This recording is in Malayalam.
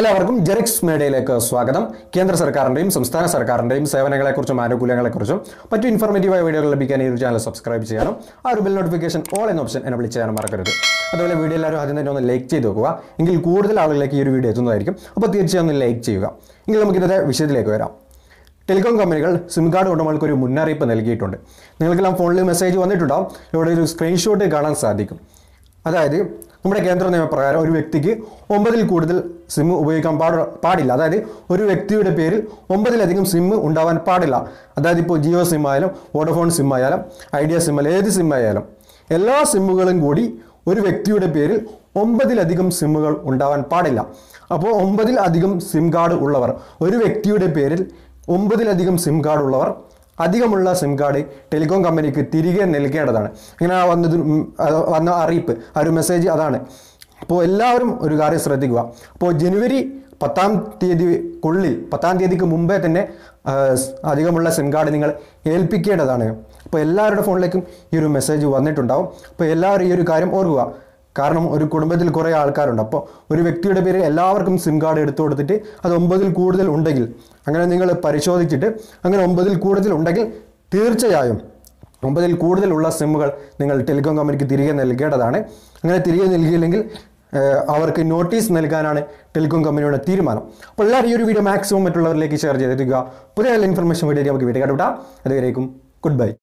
എല്ലാവർക്കും ജെറിക്സ് മീഡിയയിലേക്ക് സ്വാഗതം കേന്ദ്ര സർക്കാരിന്റെയും സംസ്ഥാന സർക്കാരിന്റെയും സേവനങ്ങളെക്കുറിച്ചും ആനുകൂല്യങ്ങളെക്കുറിച്ചും മറ്റു ഇൻഫോർമേറ്റീവായ വീഡിയോകൾ ലഭിക്കാൻ ഈ ഒരു ചാനൽ സബ്സ്ക്രൈബ് ചെയ്യാനും ആ ഒരു ബെൽ നോട്ടിഫിക്കേഷൻ ഓൾ എന്ന ഓപ്ഷൻ എന്നെ വിളിച്ച് ചെയ്യാനും മറക്കരുത് അതുപോലെ വീഡിയോ എല്ലാവരും ആദ്യം തന്നെ ഒന്ന് ലൈക്ക് ചെയ്ത് നോക്കുക എങ്കിൽ കൂടുതൽ ആളുകളിലേക്ക് ഈ ഒരു വീഡിയോ എത്തുന്നതായിരിക്കും അപ്പോൾ തീർച്ചയായും ഒന്ന് ലൈക്ക് ചെയ്യുക എങ്കിൽ നമുക്ക് ഇന്നത്തെ വിഷയത്തിലേക്ക് വരാം ടെലികോം കമ്പനികൾ സിം കാർഡ് ഉടമകൾക്ക് ഒരു മുന്നറിയിപ്പ് നൽകിയിട്ടുണ്ട് നിങ്ങൾക്കെല്ലാം ഫോണിൽ മെസ്സേജ് വന്നിട്ടുണ്ടാവും ഇവിടെ ഒരു സ്ക്രീൻഷോട്ട് കാണാൻ സാധിക്കും അതായത് നമ്മുടെ കേന്ദ്ര നിയമപ്രകാരം ഒരു വ്യക്തിക്ക് ഒമ്പതിൽ കൂടുതൽ സിം ഉപയോഗിക്കാൻ പാട പാടില്ല അതായത് ഒരു വ്യക്തിയുടെ പേരിൽ ഒമ്പതിലധികം സിം ഉണ്ടാവാൻ പാടില്ല അതായത് ഇപ്പോൾ ജിയോ സിം ആയാലും വോഡഫോൺ സിം ആയാലും ഐഡിയ സിം ആയാലും ഏത് സിം ആയാലും എല്ലാ സിമ്മുകളും കൂടി ഒരു വ്യക്തിയുടെ പേരിൽ ഒമ്പതിലധികം സിമ്മുകൾ ഉണ്ടാവാൻ പാടില്ല അപ്പോൾ ഒമ്പതിൽ അധികം സിം കാർഡ് ഉള്ളവർ ഒരു വ്യക്തിയുടെ പേരിൽ ഒമ്പതിലധികം സിം കാർഡ് ഉള്ളവർ അധികമുള്ള സിം കാർഡ് ടെലികോം കമ്പനിക്ക് തിരികെ നൽകേണ്ടതാണ് ഇങ്ങനെ വന്നത് ഉം, അത് വന്ന അറിയിപ്പ് ആ ഒരു മെസ്സേജ് അതാണ് അപ്പോൾ എല്ലാവരും ഒരു കാര്യം ശ്രദ്ധിക്കുക അപ്പോൾ ജനുവരി പത്താം തീയതിക്കുള്ളിൽ പത്താം തീയതിക്ക് മുമ്പേ തന്നെ ആ, സ് അധികമുള്ള സിം കാർഡ് നിങ്ങൾ ഏൽപ്പിക്കേണ്ടതാണ് അപ്പോൾ എല്ലാവരുടെ ഫോണിലേക്കും ഈ ഒരു മെസ്സേജ് വന്നിട്ടുണ്ടാവും അപ്പോൾ എല്ലാവരും ഈ ഒരു കാര്യം ഓർക്കുക കാരണം ഒരു കുടുംബത്തിൽ കുറേ ആൾക്കാരുണ്ട് അപ്പോൾ ഒരു വ്യക്തിയുടെ പേര് എല്ലാവർക്കും സിം കാർഡ് എടുത്തു കൊടുത്തിട്ട് അത് ഒമ്പതിൽ കൂടുതൽ ഉണ്ടെങ്കിൽ അങ്ങനെ നിങ്ങൾ പരിശോധിച്ചിട്ട് അങ്ങനെ ഒമ്പതിൽ കൂടുതൽ ഉണ്ടെങ്കിൽ തീർച്ചയായും ഒമ്പതിൽ കൂടുതലുള്ള സിമ്മുകൾ നിങ്ങൾ ടെലികോം കമ്പനിക്ക് തിരികെ നൽകേണ്ടതാണ് അങ്ങനെ തിരികെ നൽകിയില്ലെങ്കിൽ ഏഹ്, അവർക്ക് നോട്ടീസ് നൽകാനാണ് ടെലികോം കമ്പനിയുടെ തീരുമാനം അപ്പോൾ എല്ലാവരും ഈ ഒരു വീഡിയോ മാക്സിമം മറ്റുള്ളവരിലേക്ക് ഷെയർ ചെയ്തെത്തിക്കുക പുതിയ ഇൻഫർമേഷൻ വീഡിയോ നമുക്ക് വീട്ടിൽ കണ്ടുവിട്ടാം അതുവരേക്കും ഗുഡ് ബൈ